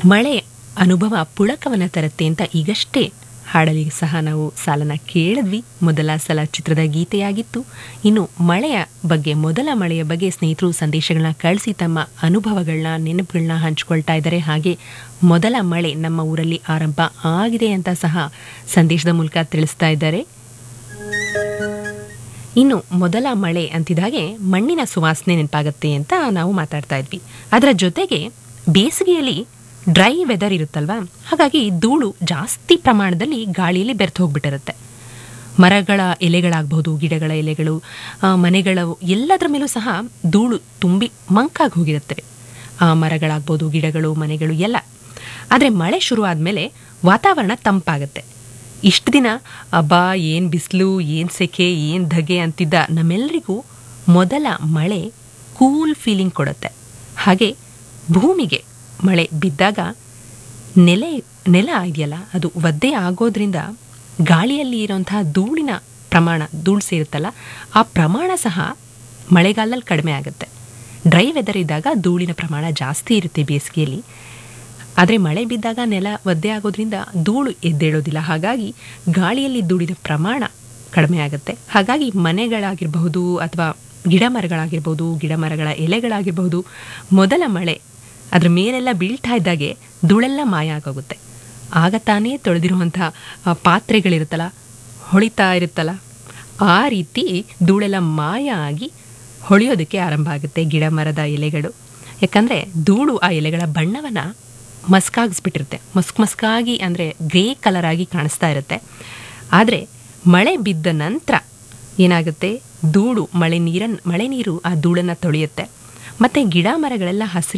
ಮಳೆ ಅನುಭವ ಪುಳಕವನ ತರುತ್ತೆ ಅಂತ ಈಗಷ್ಟೇ ಹಾಡಲಿ ಸಹ ನಾವು ಸಾಲನ ಕೇಳಿದ್ವಿ ಮೊದಲ ಸಲ ಚಿತ್ರದ ಗೀತೆಯಾಗಿತ್ತು ಇನ್ನು ಮಳೆಯ ಬಗ್ಗೆ ಮೊದಲ ಮಳೆಯ ಬಗ್ಗೆ ಸ್ನೇಹಿತರು ಸಂದೇಶಗಳನ್ನ ಕಳಿಸಿ ತಮ್ಮ ಅನುಭವಗಳನ್ನ ನೆನಪುಗಳನ್ನ ಹಂಚ್ಕೊಳ್ತಾ ಇದ್ದಾರೆ ಹಾಗೆ ಮೊದಲ ಮಳೆ ನಮ್ಮ ಊರಲ್ಲಿ ಆರಂಭ ಆಗಿದೆ ಅಂತ ಸಹ ಸಂದೇಶದ ಮೂಲಕ ತಿಳಿಸ್ತಾ ಇದ್ದಾರೆ ಇನ್ನು ಮೊದಲ ಮಳೆ ಅಂತಿದಾಗೆ ಮಣ್ಣಿನ ಸುವಾಸನೆ ನೆನಪಾಗತ್ತೆ ಅಂತ ನಾವು ಮಾತಾಡ್ತಾ ಇದ್ವಿ ಅದರ ಜೊತೆಗೆ ಬೇಸಿಗೆಯಲ್ಲಿ ಡ್ರೈ ವೆದರ್ ಇರುತ್ತಲ್ವಾ ಹಾಗಾಗಿ ಧೂಳು ಜಾಸ್ತಿ ಪ್ರಮಾಣದಲ್ಲಿ ಗಾಳಿಯಲ್ಲಿ ಬೆರ್ತು ಹೋಗ್ಬಿಟ್ಟಿರುತ್ತೆ ಮರಗಳ ಎಲೆಗಳಾಗಬಹುದು ಗಿಡಗಳ ಎಲೆಗಳು ಆ, ಮನೆಗಳ ಎಲ್ಲದರ ಮೇಲೂ ಸಹ ಧೂಳು ತುಂಬಿ ಮಂಕಾಗಿ ಹೋಗಿರುತ್ತವೆ ಆ ಮರಗಳಾಗ್ಬೋದು ಗಿಡಗಳು ಮನೆಗಳು ಎಲ್ಲ ಆದರೆ ಮಳೆ ಶುರು ಆದಮೇಲೆ ವಾತಾವರಣ ತಂಪಾಗುತ್ತೆ ಇಷ್ಟು ದಿನ ಅಬ್ಬಾ ಏನು ಬಿಸಿಲು ಏನು ಸೆಕೆ ಏನು ಧಗೆ ಅಂತಿದ್ದ ನಮ್ಮೆಲ್ಲರಿಗೂ ಮೊದಲ ಮಳೆ ಕೂಲ್ ಫೀಲಿಂಗ್ ಕೊಡುತ್ತೆ ಹಾಗೆ ಭೂಮಿಗೆ ಮಳೆ ಬಿದ್ದಾಗ ನೆಲೆ ನೆಲ ಇದೆಯಲ್ಲ ಅದು ಒದ್ದೆ ಆಗೋದ್ರಿಂದ ಗಾಳಿಯಲ್ಲಿ ಇರೋಂತಹ ಧೂಳಿನ ಪ್ರಮಾಣ ಧೂಳು ಸೇರುತ್ತಲ್ಲ ಆ ಪ್ರಮಾಣ ಸಹ ಮಳೆಗಾಲದಲ್ಲಿ ಕಡಿಮೆ ಆಗುತ್ತೆ ಡ್ರೈ ವೆದರ್ ಇದ್ದಾಗ ಧೂಳಿನ ಪ್ರಮಾಣ ಜಾಸ್ತಿ ಇರುತ್ತೆ ಬೇಸಿಗೆಯಲ್ಲಿ ಆದರೆ ಮಳೆ ಬಿದ್ದಾಗ ನೆಲ ಒದ್ದೆ ಆಗೋದ್ರಿಂದ ಧೂಳು ಎದ್ದೇಳೋದಿಲ್ಲ ಹಾಗಾಗಿ ಗಾಳಿಯಲ್ಲಿ ಧೂಳಿನ ಪ್ರಮಾಣ ಕಡಿಮೆ ಆಗುತ್ತೆ ಹಾಗಾಗಿ ಮನೆಗಳಾಗಿರಬಹುದು ಅಥವಾ ಗಿಡ ಮರಗಳಾಗಿರ್ಬೋದು ಗಿಡ ಮರಗಳ ಎಲೆಗಳಾಗಿರಬಹುದು ಮೊದಲ ಮಳೆ ಅದ್ರ ಮೇಲೆಲ್ಲ ಬೀಳ್ತಾ ಇದ್ದಾಗೆ ಧೂಳೆಲ್ಲ ಮಾಯ ಆಗೋಗುತ್ತೆ ಆಗ ತಾನೇ ತೊಳೆದಿರುವಂಥ ಪಾತ್ರೆಗಳಿರುತ್ತಲ್ಲ ಹೊಳಿತಾ ಇರುತ್ತಲ್ಲ ಆ ರೀತಿ ಧೂಳೆಲ್ಲ ಮಾಯ ಆಗಿ ಹೊಳೆಯೋದಕ್ಕೆ ಆರಂಭ ಆಗುತ್ತೆ ಗಿಡ ಮರದ ಎಲೆಗಳು ಯಾಕಂದರೆ ಧೂಳು ಆ ಎಲೆಗಳ ಬಣ್ಣವನ್ನು ಮಸ್ಕಾಗಿಸ್ಬಿಟ್ಟಿರುತ್ತೆ ಮಸ್ಕ್ ಮಸ್ಕಾಗಿ ಅಂದರೆ ಗ್ರೇ ಕಲರ್ ಆಗಿ ಕಾಣಿಸ್ತಾ ಇರುತ್ತೆ ಆದರೆ ಮಳೆ ಬಿದ್ದ ನಂತರ ಏನಾಗುತ್ತೆ ಧೂಳು ಮಳೆ ನೀರನ್ನು ಮಳೆ ನೀರು ಆ ಧೂಳನ್ನು ತೊಳೆಯುತ್ತೆ ಮತ್ತು ಗಿಡ ಮರಗಳೆಲ್ಲ ಹಸಿರು